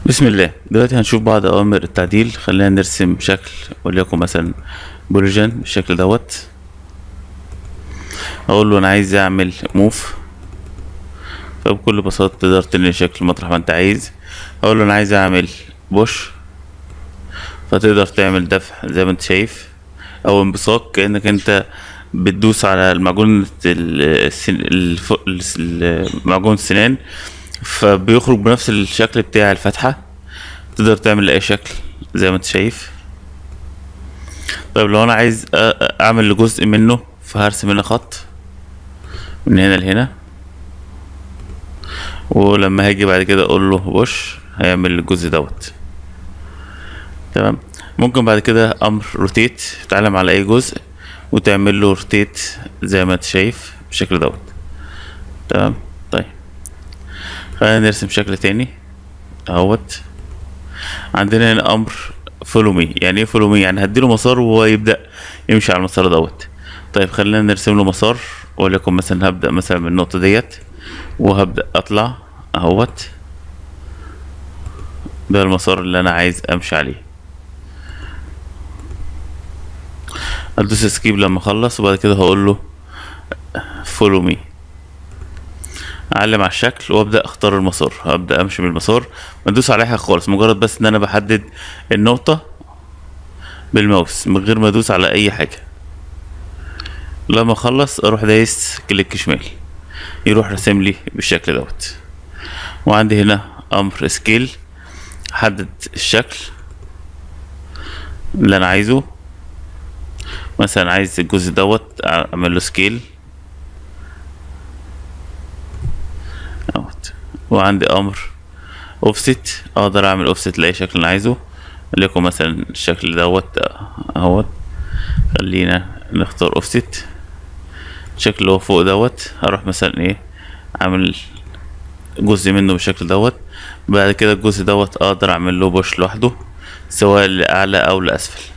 بسم الله دلوقتي هنشوف بعض اوامر التعديل خلينا نرسم شكل وليكن مثلا بوليجن بالشكل دوت اقول له انا عايز اعمل موف فبكل بساطة تقدر تنقل شكل مطرح ما انت عايز اقول له انا عايز اعمل بوش فتقدر تعمل دفع زي ما انت شايف او انبساط كانك انت بتدوس على المعجون السن... الف... الس- معجون السنان فبيخرج بنفس الشكل بتاع الفتحة تقدر تعمل اي شكل زي ما انت شايف طيب لو انا عايز أ- أ- اعمل لجزء منه فهرسم هنا خط من هنا لهنا ولما هاجي بعد كده اقول له وش هيعمل الجزء دوت تمام ممكن بعد كده امر روتيت تعلم على اي جزء وتعمل له روتيت زي ما انت شايف بالشكل دوت تمام طيب خلينا نرسم شكل تاني اهوت عندنا هنا امر فولو مي يعني ايه فولو مي يعني هديله مسار وهو يبدا يمشي على المسار دوت طيب خلينا نرسم له مسار وليكن مثلا هبدا مثلا من النقطه ديت وهبدا اطلع اهوت ده المسار اللي انا عايز امشي عليه هدوس اسكيب لما اخلص وبعد كده هقول له فولو مي اعلم على الشكل وابدا اختار المسار ابدا امشي بالمسار ما ادوس على أي حاجه خالص مجرد بس ان انا بحدد النقطه بالماوس من غير ما ادوس على اي حاجه لما اخلص اروح دايس كليك شمال يروح راسم لي بالشكل دوت وعندي هنا امر سكيل حدد الشكل اللي انا عايزه مثلا عايز الجزء دوت اعمل له سكيل اهوت وعندي امر اوفست اقدر اعمل اوفست لاي شكل انا عايزه ليكن مثلا الشكل دوت اهوت خلينا نختار اوفست الشكل اللي هو فوق دوت هروح مثلا ايه اعمل جزء منه بالشكل دوت بعد كده الجزء دوت اقدر اعمل له بوش لوحده سواء لاعلى او لاسفل